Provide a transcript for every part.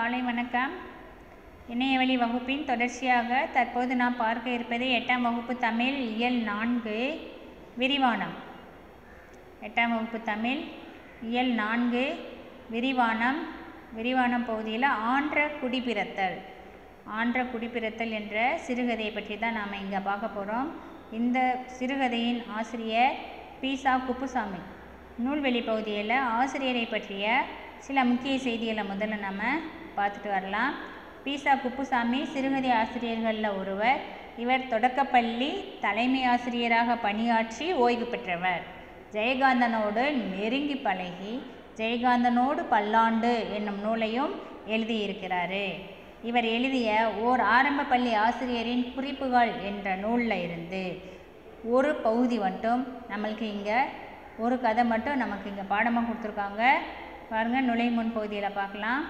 காலை வணக்கம் இணையவழி வகுப்பின் தொடர்ச்சியாக தற்போது நாம் பார்க்க இருப்பது எட்டாம் வகுப்பு தமிழ் இயல் நான்கு விரிவானம் எட்டாம் வகுப்பு தமிழ் இயல் நான்கு விரிவானம் விரிவானம் பகுதியில் ஆன்ற குடிபிறத்தல் ஆன்ற குடிபிறத்தல் என்ற சிறுகதையை பற்றி தான் நாம் இங்கே பார்க்க போகிறோம் இந்த சிறுகதையின் ஆசிரியர் பீசா குப்புசாமி நூல்வெளி பகுதியில் ஆசிரியரை பற்றிய சில முக்கிய செய்திகளை முதல்ல நம்ம பார்த்துட்டு வரலாம் பீசா குப்புசாமி சிறுகதை ஆசிரியர்களில் ஒருவர் இவர் தொடக்கப்பள்ளி தலைமை ஆசிரியராக பணியாற்றி ஓய்வு பெற்றவர் ஜெயகாந்தனோடு நெருங்கி பழகி ஜெயகாந்தனோடு பல்லாண்டு என்னும் நூலையும் எழுதியிருக்கிறாரு இவர் எழுதிய ஓர் ஆரம்ப பள்ளி ஆசிரியரின் குறிப்புகள் என்ற நூலில் இருந்து ஒரு பகுதி மட்டும் நம்மளுக்கு இங்கே ஒரு கதை மட்டும் நமக்கு இங்கே பாடமாக கொடுத்துருக்காங்க பாருங்கள் நுழைமுன் பகுதியில் பார்க்கலாம்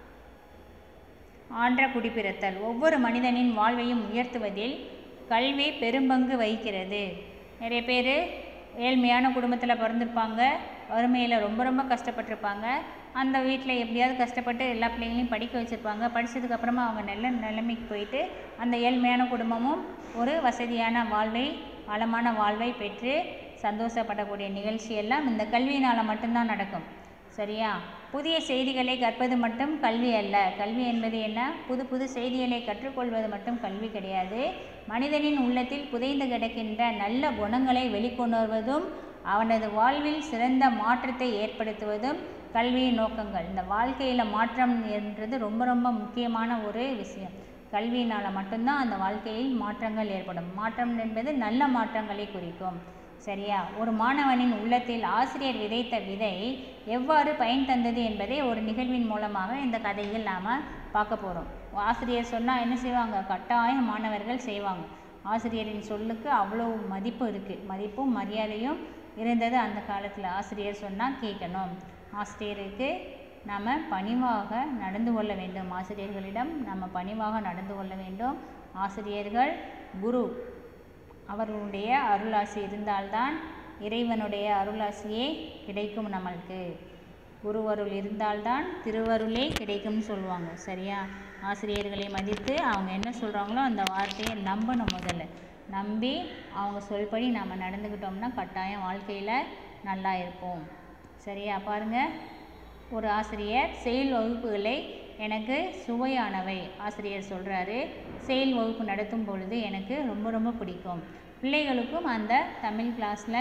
ஆன்ற குடிப்பிறத்தல் ஒவ்வொரு மனிதனின் வாழ்வையும் உயர்த்துவதில் கல்வி பெரும்பங்கு வகிக்கிறது நிறைய பேர் ஏழ்மையான குடும்பத்தில் பிறந்திருப்பாங்க வறுமையில் ரொம்ப ரொம்ப கஷ்டப்பட்டிருப்பாங்க அந்த வீட்டில் எப்படியாவது கஷ்டப்பட்டு எல்லா பிள்ளைங்களையும் படிக்க வச்சுருப்பாங்க படித்ததுக்கப்புறமா அவங்க நல்ல நிலைமைக்கு போயிட்டு அந்த ஏழ்மையான குடும்பமும் ஒரு வசதியான வாழ்வை வளமான வாழ்வை பெற்று சந்தோஷப்படக்கூடிய நிகழ்ச்சியெல்லாம் இந்த கல்வியினால் மட்டும்தான் நடக்கும் சரியா புதிய செய்திகளை கற்பது மட்டும் கல்வி அல்ல கல்வி என்பது என்ன புது புது செய்திகளை கற்றுக்கொள்வது மட்டும் கல்வி கிடையாது மனிதனின் உள்ளத்தில் புதைந்து கிடக்கின்ற நல்ல குணங்களை வெளிக்கொணர்வதும் அவனது வாழ்வில் சிறந்த மாற்றத்தை ஏற்படுத்துவதும் கல்வியின் நோக்கங்கள் இந்த வாழ்க்கையில் மாற்றம் என்றது ரொம்ப ரொம்ப முக்கியமான ஒரு விஷயம் கல்வியினால் மட்டும்தான் அந்த வாழ்க்கையில் மாற்றங்கள் ஏற்படும் மாற்றம் என்பது நல்ல மாற்றங்களை குறிக்கும் சரியா ஒரு மாணவனின் உள்ளத்தில் ஆசிரியர் விதைத்த விதை எவ்வாறு பயன் தந்தது என்பதை ஒரு நிகழ்வின் மூலமாக இந்த கதையில் நாம் பார்க்க போகிறோம் ஆசிரியர் சொன்னால் என்ன செய்வாங்க கட்டாயம் மாணவர்கள் செய்வாங்க ஆசிரியரின் சொல்லுக்கு அவ்வளோ மதிப்பு இருக்குது மதிப்பும் மரியாதையும் இருந்தது அந்த காலத்தில் ஆசிரியர் சொன்னால் கேட்கணும் ஆசிரியருக்கு நாம் பணிவாக நடந்து கொள்ள வேண்டும் ஆசிரியர்களிடம் நம்ம பணிவாக நடந்து கொள்ள வேண்டும் ஆசிரியர்கள் குரு அவர்களுடைய அருளாசி இருந்தால்தான் இறைவனுடைய அருளாசியே கிடைக்கும் நம்மளுக்கு குருவருள் இருந்தால்தான் திருவருளே கிடைக்கும்னு சொல்லுவாங்க சரியா ஆசிரியர்களை மதித்து அவங்க என்ன சொல்கிறாங்களோ அந்த வார்த்தையை நம்பணும் முதல்ல நம்பி அவங்க சொல்படி நம்ம நடந்துக்கிட்டோம்னா கட்டாயம் வாழ்க்கையில் நல்லா இருப்போம் சரியா பாருங்கள் ஒரு ஆசிரியர் செயல் வகுப்புகளை எனக்கு சுவையானவை ஆசிரியர் சொல்கிறாரு செயல் வகுப்பு நடத்தும் பொழுது எனக்கு ரொம்ப ரொம்ப பிடிக்கும் பிள்ளைகளுக்கும் அந்த தமிழ் கிளாஸில்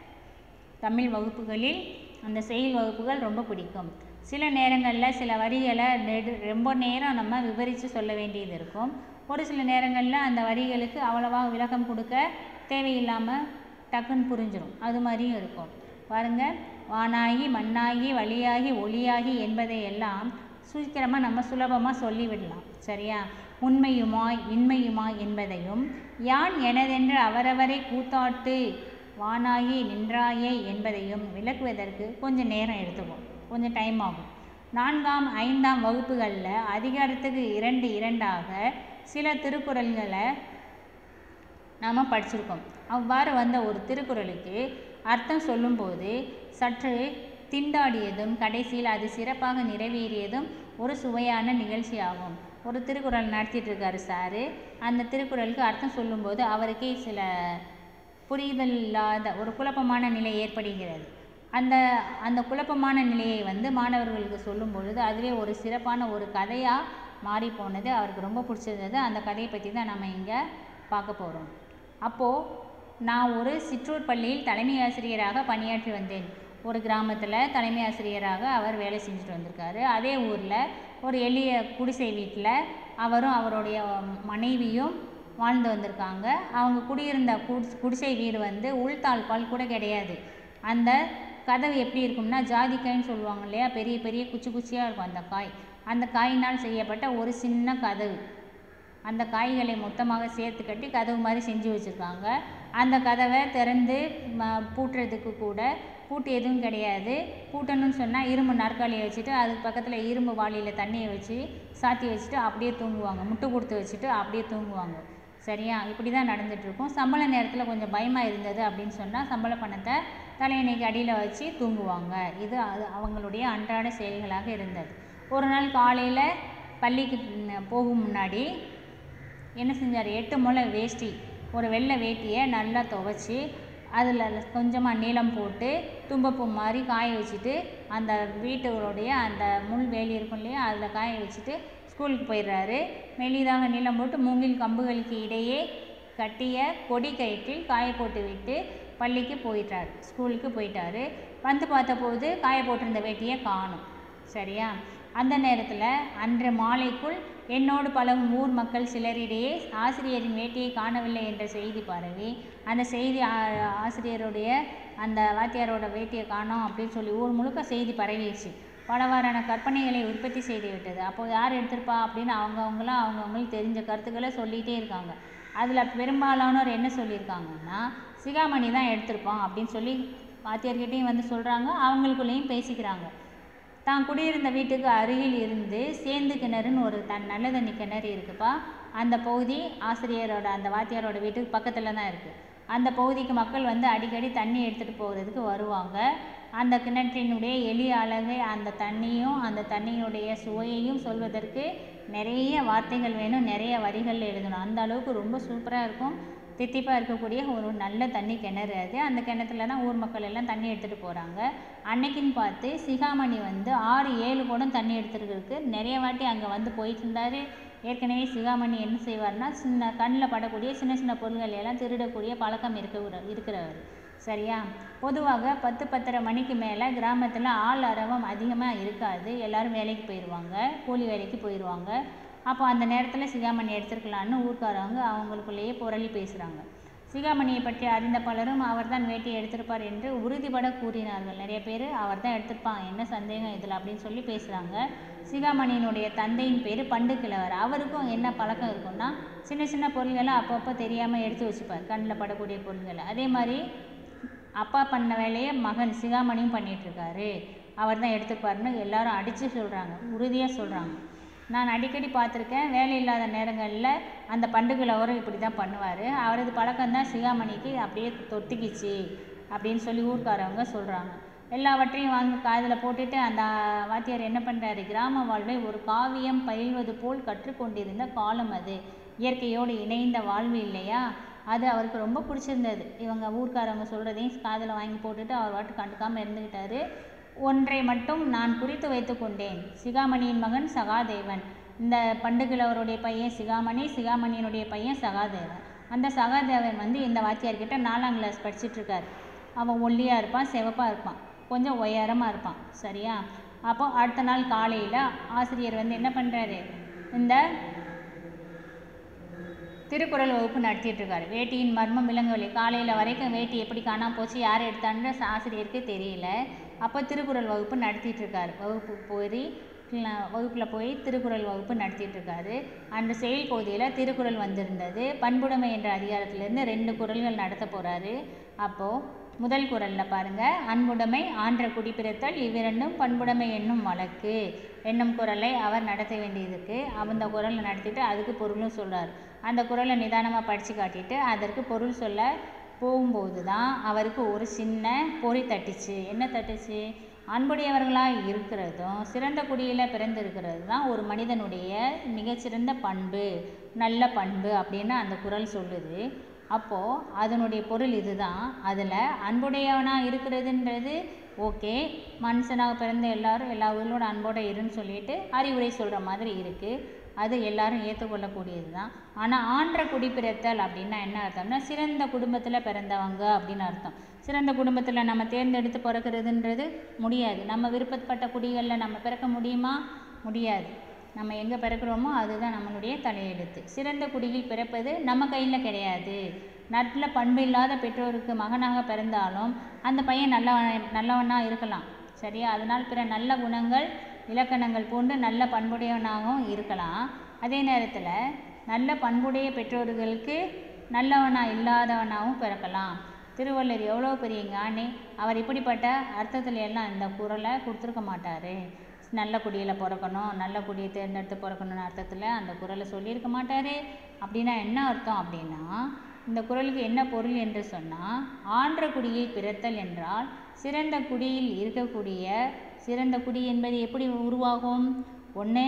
தமிழ் வகுப்புகளில் அந்த செயல் வகுப்புகள் ரொம்ப பிடிக்கும் சில நேரங்களில் சில வரிகளை நெடு ரொம்ப நேரம் நம்ம விவரித்து சொல்ல வேண்டியது இருக்கும் ஒரு சில நேரங்களில் அந்த வரிகளுக்கு அவ்வளவா விளக்கம் கொடுக்க தேவையில்லாமல் டக்குன்னு புரிஞ்சிடும் அது மாதிரியும் இருக்கும் பாருங்கள் வானாகி மண்ணாகி வழியாகி ஒளியாகி என்பதை எல்லாம் சீக்கிரமாக நம்ம சுலபமாக சொல்லிவிடலாம் சரியா உண்மையுமாய் இன்மையுமாய் என்பதையும் யான் எனதென்று அவரவரை கூத்தாட்டு வானாகி நின்றாயே என்பதையும் விளக்குவதற்கு கொஞ்சம் நேரம் எடுத்துக்கும் கொஞ்சம் டைம் ஆகும் நான்காம் ஐந்தாம் வகுப்புகளில் அதிகாரத்துக்கு இரண்டு இரண்டாக சில திருக்குறள்களை நாம் படிச்சிருக்கோம் அவ்வாறு வந்த ஒரு திருக்குறளுக்கு அர்த்தம் சொல்லும்போது சற்று திண்டாடியதும் கடைசியில் அது சிறப்பாக நிறைவேறியதும் ஒரு சுவையான நிகழ்ச்சி ஆகும் ஒரு திருக்குறள் நடத்திட்டு இருக்காரு சாரு அந்த திருக்குறளுக்கு அர்த்தம் சொல்லும்போது அவருக்கே சில புரிதல் இல்லாத ஒரு குழப்பமான நிலை ஏற்படுகிறது அந்த அந்த குழப்பமான நிலையை வந்து மாணவர்களுக்கு சொல்லும் பொழுது அதுவே ஒரு சிறப்பான ஒரு கதையாக மாறி போனது அவருக்கு ரொம்ப பிடிச்சிருந்தது அந்த கதையை பற்றி தான் நம்ம இங்கே பார்க்க போகிறோம் அப்போது நான் ஒரு சிற்றூர் பள்ளியில் தலைமை ஆசிரியராக பணியாற்றி வந்தேன் ஒரு கிராமத்தில் தலைமை ஆசிரியராக அவர் வேலை செஞ்சுட்டு வந்திருக்காரு அதே ஊரில் ஒரு எளிய குடிசை வீட்டில் அவரும் அவருடைய மனைவியும் வாழ்ந்து வந்திருக்காங்க அவங்க குடியிருந்த குடிஸ் குடிசை வீடு வந்து உள்தாழ்பால் கூட கிடையாது அந்த கதவு எப்படி இருக்கும்னா ஜாதிக்காய்ன்னு சொல்லுவாங்க இல்லையா பெரிய பெரிய குச்சி குச்சியாக இருக்கும் அந்த காய் அந்த காயினால் செய்யப்பட்ட ஒரு சின்ன கதவு அந்த காய்களை மொத்தமாக சேர்த்து கட்டி கதவு மாதிரி செஞ்சு வச்சுருக்காங்க அந்த கதவை திறந்து ம பூட்டுறதுக்கு கூட பூட்டு எதுவும் கிடையாது பூட்டணும்னு சொன்னால் இரும்பு நாற்காலியை வச்சுட்டு அதுக்கு பக்கத்தில் இரும்பு வாளியில் தண்ணியை வச்சு சாத்தி வச்சுட்டு அப்படியே தூங்குவாங்க முட்டை கொடுத்து வச்சுட்டு அப்படியே தூங்குவாங்க சரியா இப்படி தான் நடந்துகிட்ருக்கும் சம்பள நேரத்தில் கொஞ்சம் பயமாக இருந்தது அப்படின்னு சொன்னால் சம்பள பணத்தை தலையணைக்கு அடியில் வச்சு தூங்குவாங்க இது அது அவங்களுடைய அன்றாட செயல்களாக இருந்தது ஒரு நாள் காலையில் பள்ளிக்கு ம், போகும் முன்னாடி என்ன செஞ்சார் எட்டு முளை வேஷ்டி ஒரு வெள்ளை வேட்டியை நல்லா துவைச்சி அதில் கொஞ்சமாக நீளம் போட்டு தும்பப்பூ மாதிரி காய வச்சுட்டு அந்த வீட்டுடைய அந்த முள் வேலி இருக்கும் இல்லையா அதில் காய வச்சுட்டு ஸ்கூலுக்கு போயிடுறாரு மெலிதாக நீளம் போட்டு மூங்கில் கம்புகளுக்கு இடையே கட்டிய கொடி கயிற்றில் காய போட்டு விட்டு பள்ளிக்கு போயிட்டார் ஸ்கூலுக்கு போயிட்டாரு வந்து பார்த்தபோது காய போட்டிருந்த வேட்டியை காணும் சரியா அந்த நேரத்தில் அன்று மாலைக்குள் என்னோடு பழகும் ஊர் மக்கள் சிலரிடையே ஆசிரியரின் வேட்டியை காணவில்லை என்ற செய்தி பரவி அந்த செய்தி ஆ- ஆசிரியருடைய அந்த வாத்தியாரோட வேட்டியை காணோம் அப்படின்னு சொல்லி ஊர் முழுக்க செய்தி பரவிடுச்சு பலவாறான கற்பனைகளை உற்பத்தி செய்து விட்டது அப்போ யார் எடுத்திருப்பா அப்படின்னு அவங்கவுங்களாம் அவங்கவுங்களுக்கு தெரிஞ்ச கருத்துக்களை சொல்லிகிட்டே இருக்காங்க அதில் பெரும்பாலானோர் என்ன சொல்லியிருக்காங்கன்னா சிகாமணி தான் எடுத்திருப்பான் அப்படின்னு சொல்லி வாத்தியார்கிட்டையும் வந்து சொல்கிறாங்க அவங்களுக்குள்ளேயும் பேசிக்கிறாங்க தான் குடியிருந்த வீட்டுக்கு அருகில் இருந்து சேந்து கிணறுன்னு ஒரு தன் நல்ல தண்ணி கிணறு இருக்குப்பா அந்த பகுதி ஆசிரியரோட அந்த வாத்தியாரோட வீட்டுக்கு பக்கத்தில் தான் இருக்குது அந்த பகுதிக்கு மக்கள் வந்து அடிக்கடி தண்ணி எடுத்துகிட்டு போகிறதுக்கு வருவாங்க அந்த கிணற்றினுடைய எளிய அழகை அந்த தண்ணியும் அந்த தண்ணியினுடைய சுவையையும் சொல்வதற்கு நிறைய வார்த்தைகள் வேணும் நிறைய வரிகள் எழுதணும் அந்த அளவுக்கு ரொம்ப சூப்பராக இருக்கும் தித்திப்பாக இருக்கக்கூடிய ஒரு நல்ல தண்ணி கிணறு அது அந்த கிணத்துல தான் ஊர் மக்கள் எல்லாம் தண்ணி எடுத்துகிட்டு போகிறாங்க அன்னைக்குன்னு பார்த்து சிகாமணி வந்து ஆறு ஏழு குடம் தண்ணி எடுத்துருக்கு நிறைய வாட்டி அங்கே வந்து போயிட்டு இருந்தார் ஏற்கனவே சிகாமணி என்ன செய்வார்னா சின்ன கண்ணில் படக்கூடிய சின்ன சின்ன பொருள்களை எல்லாம் திருடக்கூடிய பழக்கம் இருக்க இருக்கிறவர் சரியா பொதுவாக பத்து பத்தரை மணிக்கு மேலே கிராமத்தில் ஆள் அரவம் அதிகமாக இருக்காது எல்லாரும் வேலைக்கு போயிடுவாங்க கூலி வேலைக்கு போயிடுவாங்க அப்போ அந்த நேரத்தில் சிகாமணி எடுத்துருக்கலான்னு ஊர்க்காரவங்க அவங்களுக்குள்ளேயே புரளி பேசுகிறாங்க சிகாமணியை பற்றி அறிந்த பலரும் அவர்தான் வேட்டியை எடுத்திருப்பார் என்று உறுதிபட கூறினார்கள் நிறைய பேர் அவர் தான் எடுத்திருப்பான் என்ன சந்தேகம் இதில் அப்படின்னு சொல்லி பேசுகிறாங்க சிகாமணியினுடைய தந்தையின் பேர் பண்டு கிழவர் அவருக்கும் என்ன பழக்கம் இருக்கும்னா சின்ன சின்ன பொருள்களை அப்பப்போ தெரியாமல் எடுத்து வச்சுப்பார் கண்ணில் படக்கூடிய பொருள்களை அதே மாதிரி அப்பா பண்ண வேலையை மகன் சிகாமணியும் பண்ணிட்டு இருக்காரு அவர் தான் எடுத்துப்பாருன்னு எல்லாரும் அடித்து சொல்கிறாங்க உறுதியாக சொல்கிறாங்க நான் அடிக்கடி பார்த்துருக்கேன் வேலை இல்லாத நேரங்களில் அந்த பண்டுகிழவரும் இப்படி தான் பண்ணுவார் அவரது பழக்கம்தான் சிகாமணிக்கு அப்படியே தொத்திக்கிச்சு அப்படின்னு சொல்லி ஊர்க்காரவங்க சொல்கிறாங்க எல்லாவற்றையும் வாங்கி காதில் போட்டுட்டு அந்த வாத்தியார் என்ன பண்ணுறாரு கிராம வாழ்வை ஒரு காவியம் பயில்வது போல் கற்றுக்கொண்டிருந்த காலம் அது இயற்கையோடு இணைந்த வாழ்வு இல்லையா அது அவருக்கு ரொம்ப பிடிச்சிருந்தது இவங்க ஊர்க்காரவங்க சொல்கிறதையும் காதில் வாங்கி போட்டுட்டு அவர் வாட்டு கண்டுக்காமல் இருந்துக்கிட்டாரு ஒன்றை மட்டும் நான் குறித்து வைத்து கொண்டேன் சிகாமணியின் மகன் சகாதேவன் இந்த பண்டுகிழவருடைய பையன் சிகாமணி சிகாமணியினுடைய பையன் சகாதேவன் அந்த சகாதேவன் வந்து இந்த வாத்தியார்கிட்ட நாலாம் கிளாஸ் படிச்சிட்டு இருக்காரு அவன் ஒல்லியாக இருப்பான் சிவப்பாக இருப்பான் கொஞ்சம் உயரமாக இருப்பான் சரியா அப்போ அடுத்த நாள் காலையில் ஆசிரியர் வந்து என்ன பண்ணுறாரு இந்த திருக்குறள் வகுப்பு நடத்திட்டு இருக்காரு வேட்டியின் மர்மம் விளங்கவில்லை காலையில் வரைக்கும் வேட்டி எப்படி காணாம போச்சு யார் எடுத்தான்னு ஆசிரியருக்கு தெரியல அப்போ திருக்குறள் வகுப்பு நடத்திட்டு இருக்காரு வகுப்பு போய் வகுப்பில் போய் திருக்குறள் வகுப்பு நடத்திட்டு இருக்காரு அந்த செயல் பகுதியில் திருக்குறள் வந்திருந்தது பண்புடைமை என்ற அதிகாரத்திலேருந்து ரெண்டு குறள்கள் நடத்த போகிறாரு அப்போது முதல் குறளில் பாருங்க அன்புடைமை ஆன்ற குடிப்பிறத்தல் இவ்விரண்டும் பண்புடைமை என்னும் வழக்கு என்னும் குறளை அவர் நடத்த வேண்டியதுக்கு அந்த குறளை நடத்திட்டு அதுக்கு பொருளும் சொல்றார் அந்த குறளை நிதானமாக படித்து காட்டிட்டு அதற்கு பொருள் சொல்ல போகும்போது தான் அவருக்கு ஒரு சின்ன பொறி தட்டுச்சு என்ன தட்டுச்சு அன்புடையவர்களாக இருக்கிறதும் சிறந்த குடியில் பிறந்திருக்கிறது தான் ஒரு மனிதனுடைய மிகச்சிறந்த பண்பு நல்ல பண்பு அப்படின்னு அந்த குறள் சொல்லுது அப்போது அதனுடைய பொருள் இதுதான் அதில் அன்புடையவனாக இருக்கிறதுன்றது ஓகே மனுஷனாக பிறந்த எல்லாரும் எல்லா உயிரோட அன்போட இருன்னு சொல்லிட்டு அறிவுரை சொல்கிற மாதிரி இருக்குது அது எல்லாரும் ஏற்றுக்கொள்ளக்கூடியது தான் ஆனால் ஆன்ற குடிப்பிறத்தல் அப்படின்னா என்ன அர்த்தம்னா சிறந்த குடும்பத்தில் பிறந்தவங்க அப்படின்னு அர்த்தம் சிறந்த குடும்பத்தில் நம்ம தேர்ந்தெடுத்து பிறக்கிறதுன்றது முடியாது நம்ம விருப்பப்பட்ட குடிகளில் நம்ம பிறக்க முடியுமா முடியாது நம்ம எங்கே பிறக்கிறோமோ அதுதான் நம்மளுடைய தலையெழுத்து சிறந்த குடியில் பிறப்பது நம்ம கையில் கிடையாது நல்ல பண்பு இல்லாத பெற்றோருக்கு மகனாக பிறந்தாலும் அந்த பையன் நல்லவன் நல்லவனாக இருக்கலாம் சரியா அதனால் பிற நல்ல குணங்கள் இலக்கணங்கள் பூண்டு நல்ல பண்புடையவனாகவும் இருக்கலாம் அதே நேரத்தில் நல்ல பண்புடைய பெற்றோர்களுக்கு நல்லவனாக இல்லாதவனாகவும் பிறக்கலாம் திருவள்ளுவர் எவ்வளோ பெரிய ஞானி அவர் இப்படிப்பட்ட அர்த்தத்துல எல்லாம் இந்த குறளை கொடுத்துருக்க மாட்டார் நல்ல குடியில் பிறக்கணும் நல்ல குடியை தேர்ந்தெடுத்து பிறக்கணும்னு அர்த்தத்தில் அந்த குறளை சொல்லியிருக்க மாட்டார் அப்படின்னா என்ன அர்த்தம் அப்படின்னா இந்த குறளுக்கு என்ன பொருள் என்று சொன்னால் ஆன்ற குடியில் பிறத்தல் என்றால் சிறந்த குடியில் இருக்கக்கூடிய சிறந்த குடி என்பது எப்படி உருவாகும் ஒன்று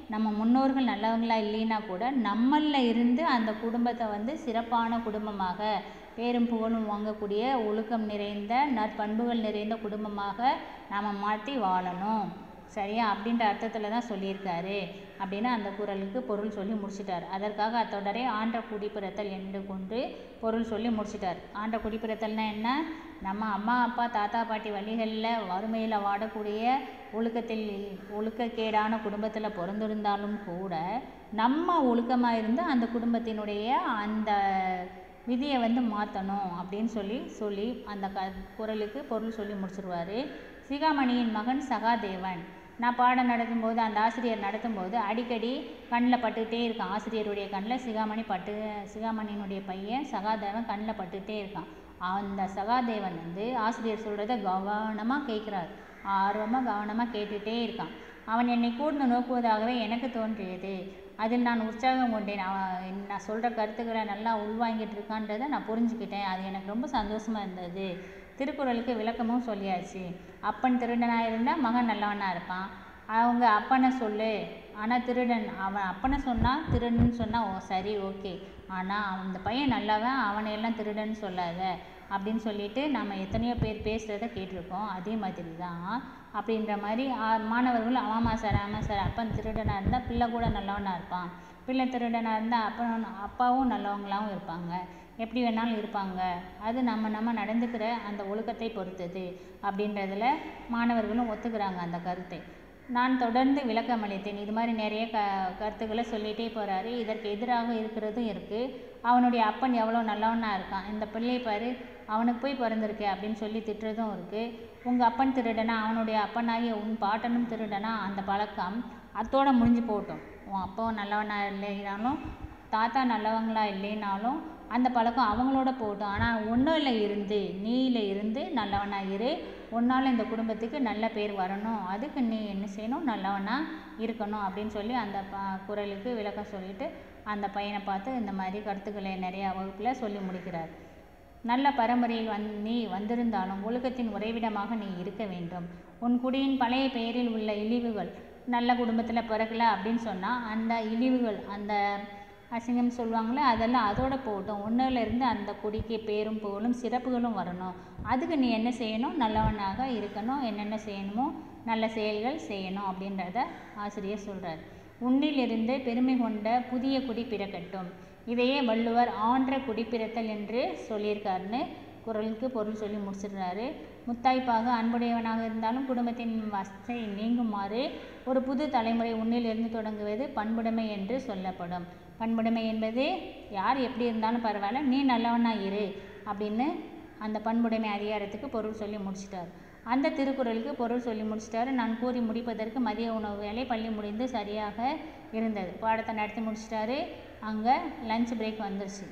நம்ம முன்னோர்கள் நல்லவங்களா இல்லைன்னா கூட நம்மளில் இருந்து அந்த குடும்பத்தை வந்து சிறப்பான குடும்பமாக பேரும் புகழும் வாங்கக்கூடிய ஒழுக்கம் நிறைந்த நற்பண்புகள் நிறைந்த குடும்பமாக நாம் மாற்றி வாழணும் சரியா அப்படின்ற அர்த்தத்தில் தான் சொல்லியிருக்காரு அப்படின்னு அந்த குறளுக்கு பொருள் சொல்லி முடிச்சிட்டார் அதற்காக அத்தொடரை ஆண்ட குடிப்பிறத்தல் என்று கொண்டு பொருள் சொல்லி முடிச்சிட்டார் ஆண்ட குடிப்பிறத்தல்னா என்ன நம்ம அம்மா அப்பா தாத்தா பாட்டி வழிகளில் வறுமையில் வாடக்கூடிய ஒழுக்கத்தில் ஒழுக்கக்கேடான குடும்பத்தில் பிறந்திருந்தாலும் கூட நம்ம ஒழுக்கமாக இருந்து அந்த குடும்பத்தினுடைய அந்த விதியை வந்து மாற்றணும் அப்படின்னு சொல்லி சொல்லி அந்த க குறளுக்கு பொருள் சொல்லி முடிச்சிருவாரு சிகாமணியின் மகன் சகாதேவன் நான் பாடம் நடத்தும்போது அந்த ஆசிரியர் நடத்தும்போது அடிக்கடி கண்ணில் பட்டுக்கிட்டே இருக்கான் ஆசிரியருடைய கண்ணில் சிகாமணி பட்டு சிகாமணியினுடைய பையன் சகாதேவன் கண்ணில் பட்டுக்கிட்டே இருக்கான் அந்த சகாதேவன் வந்து ஆசிரியர் சொல்கிறத கவனமாக கேட்குறாரு ஆர்வமாக கவனமாக கேட்டுகிட்டே இருக்கான் அவன் என்னை கூர்ந்து நோக்குவதாகவே எனக்கு தோன்றியது அதில் நான் உற்சாகம் கொண்டேன் அவன் நான் சொல்கிற கருத்துக்களை நல்லா உள்வாங்கிட்டு இருக்கான்றதை நான் புரிஞ்சுக்கிட்டேன் அது எனக்கு ரொம்ப சந்தோஷமாக இருந்தது திருக்குறளுக்கு விளக்கமும் சொல்லியாச்சு அப்பன் திருடனாக இருந்தால் மகன் நல்லவனாக இருப்பான் அவங்க அப்பனை சொல்லு ஆனால் திருடன் அவன் அப்பனை சொன்னால் திருடன்னு சொன்னால் ஓ சரி ஓகே ஆனால் அந்த பையன் நல்லவன் அவனை எல்லாம் திருடன்னு சொல்லாத அப்படின்னு சொல்லிட்டு நம்ம எத்தனையோ பேர் பேசுகிறத கேட்டிருக்கோம் அதே மாதிரி தான் அப்படின்ற மாதிரி ஆ- மாணவர்கள் ஆமாம் சார் ஆமாம் சார் அப்பன் திருடனாக இருந்தால் பிள்ளை கூட நல்லவனாக இருப்பான் பிள்ளை திருடனாக இருந்தால் அப்பன் அப்பாவும் நல்லவங்களாகவும் இருப்பாங்க எப்படி வேணாலும் இருப்பாங்க அது நம்ம நம்ம நடந்துக்கிற அந்த ஒழுக்கத்தை பொறுத்தது அப்படின்றதுல மாணவர்களும் ஒத்துக்கிறாங்க அந்த கருத்தை நான் தொடர்ந்து விளக்கம் அளித்தேன் இது மாதிரி நிறைய க கருத்துக்களை சொல்லிகிட்டே போகிறாரு இதற்கு எதிராக இருக்கிறதும் இருக்குது அவனுடைய அப்பன் எவ்வளோ நல்லவனாக இருக்கான் இந்த பிள்ளை பாரு அவனுக்கு போய் பிறந்திருக்கே அப்படின்னு சொல்லி திட்டுறதும் இருக்குது உங்கள் அப்பன் திருடனா அவனுடைய அப்பனாகிய உன் பாட்டனும் திருடனா அந்த பழக்கம் அத்தோட முடிஞ்சு போகட்டும் உன் அப்பாவும் நல்லவனா இல்லைனாலும் தாத்தா நல்லவங்களா இல்லைனாலும் அந்த பழக்கம் அவங்களோட போகட்டும் ஆனால் ஒன்றில் இருந்து நீல இருந்து நல்லவனா இரு உன்னால் இந்த குடும்பத்துக்கு நல்ல பேர் வரணும் அதுக்கு நீ என்ன செய்யணும் நல்லவனா இருக்கணும் அப்படின்னு சொல்லி அந்த ப குறளுக்கு விளக்கம் சொல்லிட்டு அந்த பையனை பார்த்து இந்த மாதிரி கருத்துக்களை நிறையா வகுப்பில் சொல்லி முடிக்கிறார் நல்ல பரம்பரையில் வந் நீ வந்திருந்தாலும் ஒழுக்கத்தின் உறைவிடமாக நீ இருக்க வேண்டும் உன் குடியின் பழைய பெயரில் உள்ள இழிவுகள் நல்ல குடும்பத்தில் பிறக்கல அப்படின்னு சொன்னால் அந்த இழிவுகள் அந்த அசிங்கம் சொல்லுவாங்களே அதெல்லாம் அதோட போகட்டும் ஒன்றில் இருந்து அந்த குடிக்கு பேரும் புகழும் சிறப்புகளும் வரணும் அதுக்கு நீ என்ன செய்யணும் நல்லவனாக இருக்கணும் என்னென்ன செய்யணுமோ நல்ல செயல்கள் செய்யணும் அப்படின்றத ஆசிரியர் சொல்கிறார் உன்னிலிருந்து பெருமை கொண்ட புதிய குடி பிறக்கட்டும் இதையே வள்ளுவர் ஆன்ற குடிப்பிறத்தல் என்று சொல்லியிருக்காருன்னு குறளுக்கு பொருள் சொல்லி முடிச்சிடுறாரு முத்தாய்ப்பாக அன்புடையவனாக இருந்தாலும் குடும்பத்தின் வசை நீங்குமாறு ஒரு புது தலைமுறை உன்னிலிருந்து தொடங்குவது பண்புடைமை என்று சொல்லப்படும் பண்புடைமை என்பது யார் எப்படி இருந்தாலும் பரவாயில்ல நீ நல்லவனா இரு அப்படின்னு அந்த பண்புடைமை அதிகாரத்துக்கு பொருள் சொல்லி முடிச்சிட்டார் அந்த திருக்குறளுக்கு பொருள் சொல்லி முடிச்சிட்டாரு நான் கூறி முடிப்பதற்கு மதிய உணவு வேலை பள்ளி முடிந்து சரியாக இருந்தது பாடத்தை நடத்தி முடிச்சிட்டாரு அங்கே லஞ்ச் பிரேக் வந்துருச்சு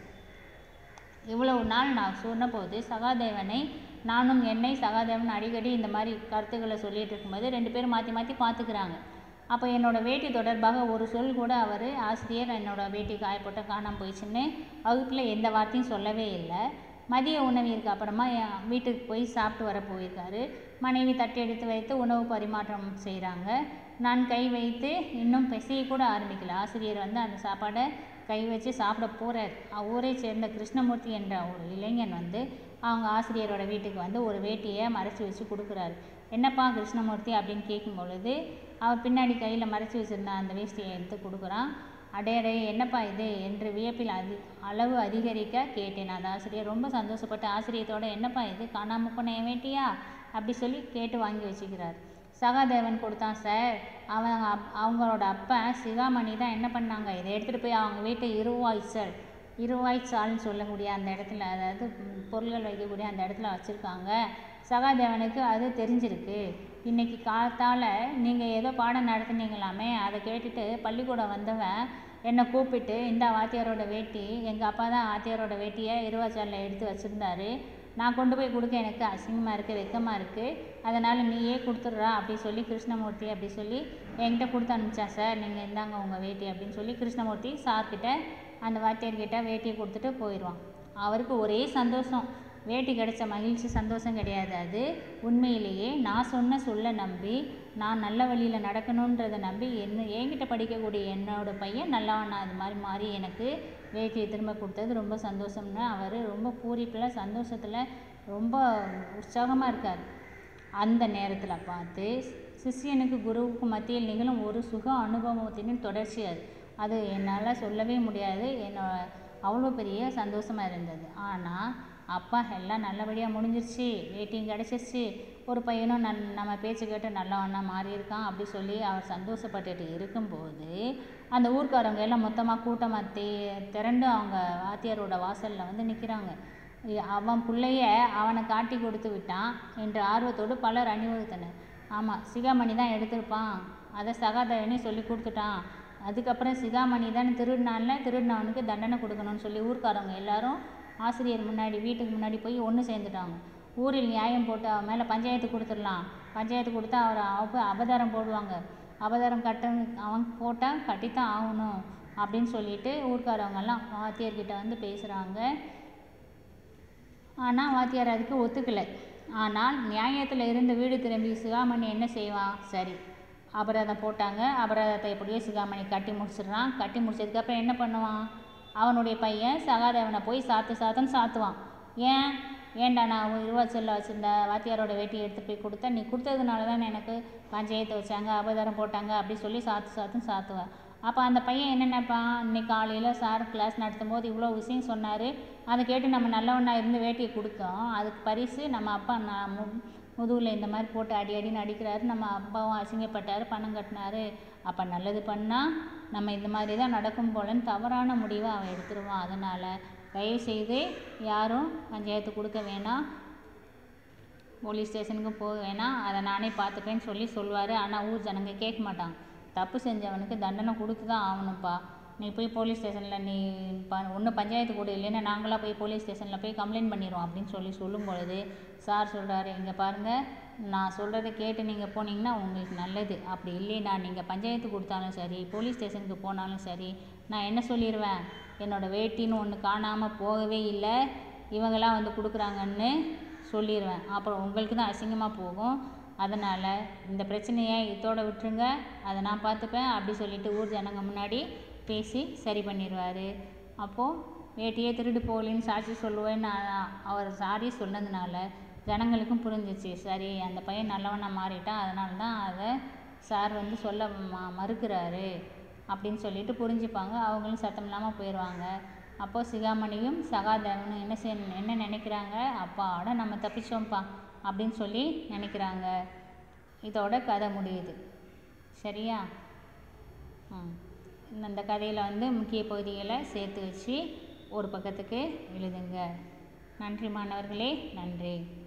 இவ்வளவு நாள் நான் சொன்னபோது சகாதேவனை நானும் என்னை சகாதேவன் அடிக்கடி இந்த மாதிரி கருத்துக்களை சொல்லிட்டு இருக்கும்போது ரெண்டு பேரும் மாற்றி மாற்றி பார்த்துக்கிறாங்க அப்போ என்னோட வேட்டி தொடர்பாக ஒரு சொல் கூட அவர் ஆசிரியர் என்னோட வேட்டி காயப்போட்ட காணாமல் போயிடுச்சுன்னு வகுப்பில் எந்த வார்த்தையும் சொல்லவே இல்லை மதிய உணவிற்கு அப்புறமா என் வீட்டுக்கு போய் சாப்பிட்டு வர போயிருக்காரு மனைவி தட்டு எடுத்து வைத்து உணவு பரிமாற்றம் செய்கிறாங்க நான் கை வைத்து இன்னும் பிசைய கூட ஆரம்பிக்கல ஆசிரியர் வந்து அந்த சாப்பாடை கை வச்சு சாப்பிட போகிறார் ஊரை சேர்ந்த கிருஷ்ணமூர்த்தி என்ற ஒரு இளைஞன் வந்து அவங்க ஆசிரியரோட வீட்டுக்கு வந்து ஒரு வேட்டியை மறைச்சி வச்சு கொடுக்குறாரு என்னப்பா கிருஷ்ணமூர்த்தி அப்படின்னு கேட்கும் பொழுது அவர் பின்னாடி கையில் மறைச்சி வச்சுருந்த அந்த வேஷ்டியை எடுத்து கொடுக்குறான் அடே அடே என்னப்பா இது என்று வியப்பில் அதி அளவு அதிகரிக்க கேட்டேன் அந்த ஆசிரியர் ரொம்ப சந்தோஷப்பட்டு ஆசிரியத்தோட என்னப்பா இது காணாமல் போன என் வேட்டியா அப்படி சொல்லி கேட்டு வாங்கி வச்சுக்கிறார் சகாதேவன் கொடுத்தான் சார் அவன் அப்- அவங்களோட அப்பன் சிகாமணி தான் என்ன பண்ணாங்க இதை எடுத்துகிட்டு போய் அவங்க வீட்டை இருவாய்ச்சல் இருவாய்ச்சால்னு சொல்லக்கூடிய அந்த இடத்துல அதாவது ம், பொருள்கள் வைக்கக்கூடிய அந்த இடத்துல வச்சுருக்காங்க சகாதேவனுக்கு அது தெரிஞ்சிருக்கு இன்னைக்கு காலத்தால் நீங்கள் ஏதோ பாடம் நடத்துனீங்களாமே அதை கேட்டுட்டு பள்ளிக்கூடம் வந்தவன் என்னை கூப்பிட்டு இந்த வாத்தியாரோட வேட்டி எங்கள் அப்பா தான் வாத்தியாரோட வேட்டியை இருவாச்சாலில் எடுத்து வச்சுருந்தாரு நான் கொண்டு போய் கொடுக்க எனக்கு அசிங்கமாக இருக்குது வெக்கமாக இருக்குது அதனால் நீயே கொடுத்துட்றா அப்படி சொல்லி கிருஷ்ணமூர்த்தி அப்படி சொல்லி என்கிட்ட கொடுத்து அனுப்பிச்சான் சார் நீங்கள் இந்தாங்க உங்கள் வேட்டி அப்படின்னு சொல்லி கிருஷ்ணமூர்த்தி சார்கிட்ட அந்த வாத்தியார்கிட்ட வேட்டியை கொடுத்துட்டு போயிடுவான் அவருக்கு ஒரே சந்தோஷம் வேட்டி கிடைச்ச மகிழ்ச்சி சந்தோஷம் கிடையாது அது உண்மையிலேயே நான் சொன்ன சொல்ல நம்பி நான் நல்ல வழியில் நடக்கணுன்றதை நம்பி என்ன என்கிட்ட படிக்கக்கூடிய என்னோட பையன் நல்லவனா அது மாதிரி மாறி எனக்கு வேட்டியை திரும்ப கொடுத்தது ரொம்ப சந்தோஷம்னு அவர் ரொம்ப பூரிப்பில் சந்தோஷத்தில் ரொம்ப உற்சாகமாக இருக்கார் அந்த நேரத்தில் பார்த்து சிஷ்யனுக்கு குருவுக்கு மத்தியில் நிகழும் ஒரு சுக அனுபவத்தின் தொடர்ச்சி அது அது என்னால் சொல்லவே முடியாது என்னோட அவ்வளோ பெரிய சந்தோஷமாக இருந்தது ஆனால் அப்பா எல்லாம் நல்லபடியாக முடிஞ்சிருச்சு வேட்டியும் கிடச்சிருச்சு ஒரு பையனும் நன் நம்ம பேச்சு கேட்டு நல்லவனா மாறி இருக்கான் அப்படி சொல்லி அவர் சந்தோஷப்பட்டுட்டு இருக்கும்போது அந்த ஊர்க்காரவங்க எல்லாம் மொத்தமாக கூட்டமாக தே திரண்டு அவங்க வாத்தியாரோட வாசலில் வந்து நிற்கிறாங்க அவன் பிள்ளைய அவனை காட்டி கொடுத்து விட்டான் என்ற ஆர்வத்தோடு பலர் அணிவகுத்தனர் ஆமாம் சிகாமணி தான் எடுத்திருப்பான் அதை சகாதேவனே சொல்லி கொடுத்துட்டான் அதுக்கப்புறம் சிகாமணி தானே திருடினான்ல திருடினவனுக்கு தண்டனை கொடுக்கணும்னு சொல்லி ஊர்க்காரவங்க எல்லாரும் ஆசிரியர் முன்னாடி வீட்டுக்கு முன்னாடி போய் ஒன்று சேர்ந்துட்டாங்க ஊரில் நியாயம் போட்டு அவன் மேலே பஞ்சாயத்து கொடுத்துடலாம் பஞ்சாயத்து கொடுத்தா அவர் அவ அபதாரம் போடுவாங்க அபதாரம் கட்ட அவன் போட்டால் கட்டித்தான் ஆகணும் அப்படின்னு சொல்லிட்டு ஊர்க்காரவங்கெல்லாம் வாத்தியார்கிட்ட வந்து பேசுகிறாங்க ஆனால் வாத்தியார் அதுக்கு ஒத்துக்கலை ஆனால் நியாயத்தில் இருந்து வீடு திரும்பி சிகாமணி என்ன செய்வான் சரி அபராதம் போட்டாங்க அபராதத்தை எப்படியோ சிகாமணி கட்டி முடிச்சிடுறான் கட்டி முடிச்சதுக்கப்புறம் என்ன பண்ணுவான் அவனுடைய பையன் சகாதேவனை போய் சாத்து சாத்துன்னு சாத்துவான் ஏன் ஏன்டா நான் இருவாச்சலில் வச்சுருந்த வாத்தியாரோட வேட்டியை எடுத்து போய் கொடுத்தேன் நீ கொடுத்ததுனால தான் எனக்கு பஞ்சாயத்து வச்சாங்க அபதாரம் போட்டாங்க அப்படி சொல்லி சாத்து சாத்துன்னு சாத்துவேன் அப்போ அந்த பையன் என்ன நினைப்பான் இன்னைக்கு காலையில் சார் கிளாஸ் நடத்தும் போது இவ்வளோ விஷயம் சொன்னார் அதை கேட்டு நம்ம நல்லவனா இருந்து வேட்டியை கொடுத்தோம் அதுக்கு பரிசு நம்ம அப்பா நான் மு முதுகில் இந்த மாதிரி போட்டு அடி அடின்னு அடிக்கிறாரு நம்ம அப்பாவும் அசிங்கப்பட்டார் பணம் கட்டினாரு அப்போ நல்லது பண்ணால் நம்ம இந்த மாதிரி தான் நடக்கும் போலன்னு தவறான முடிவை அவன் எடுத்துருவான் அதனால் தயவுசெய்து யாரும் பஞ்சாயத்து கொடுக்க வேணாம் போலீஸ் ஸ்டேஷனுக்கு போக வேணாம் அதை நானே பார்த்துப்பேன்னு சொல்லி சொல்லுவார் ஆனால் ஊர் ஜனங்க கேட்க மாட்டாங்க தப்பு செஞ்சவனுக்கு தண்டனை கொடுத்து தான் ஆகணும்ப்பா நீ போய் போலீஸ் ஸ்டேஷனில் நீ ப ஒன்று பஞ்சாயத்து கொடு இல்லைன்னா நாங்களாக போய் போலீஸ் ஸ்டேஷனில் போய் கம்ப்ளைண்ட் பண்ணிடுவோம் அப்படின்னு சொல்லி சொல்லும் பொழுது சார் சொல்கிறாரு இங்கே பாருங்கள் நான் சொல்கிறத கேட்டு நீங்கள் போனீங்கன்னா உங்களுக்கு நல்லது அப்படி இல்லைன்னா நீங்கள் பஞ்சாயத்து கொடுத்தாலும் சரி போலீஸ் ஸ்டேஷனுக்கு போனாலும் சரி நான் என்ன சொல்லிடுவேன் என்னோடய வேட்டின்னு ஒன்று காணாமல் போகவே இல்லை இவங்கெல்லாம் வந்து கொடுக்குறாங்கன்னு சொல்லிடுவேன் அப்புறம் உங்களுக்கு தான் அசிங்கமாக போகும் அதனால் இந்த பிரச்சனையை இதோட விட்டுருங்க அதை நான் பார்த்துப்பேன் அப்படி சொல்லிட்டு ஊர் ஜனங்க முன்னாடி பேசி சரி பண்ணிடுவார் அப்போது வேட்டியே திருடு போகலின்னு சாட்சி சொல்லுவேன்னு அ- அவர் சாரி சொன்னதுனால ஜனங்களுக்கும் புரிஞ்சிச்சு சரி அந்த பையன் நல்லவனாக மாறிட்டான் அதனால தான் அதை சார் வந்து சொல்ல ம மறுக்கிறாரு அப்படின்னு சொல்லிட்டு புரிஞ்சுப்பாங்க அவங்களும் சத்தம் இல்லாமல் போயிடுவாங்க அப்போது சிகாமணியும் சகாதேவனும் என்ன செய் என்ன நினைக்கிறாங்க அப்பாட நம்ம தப்பிச்சோம்ப்பா அப்படின்னு சொல்லி நினைக்கிறாங்க இதோட கதை முடியுது சரியா ம் இந்த கதையில் வந்து முக்கிய பகுதிகளை சேர்த்து வச்சு ஒரு பக்கத்துக்கு எழுதுங்க நன்றி மாணவர்களே நன்றி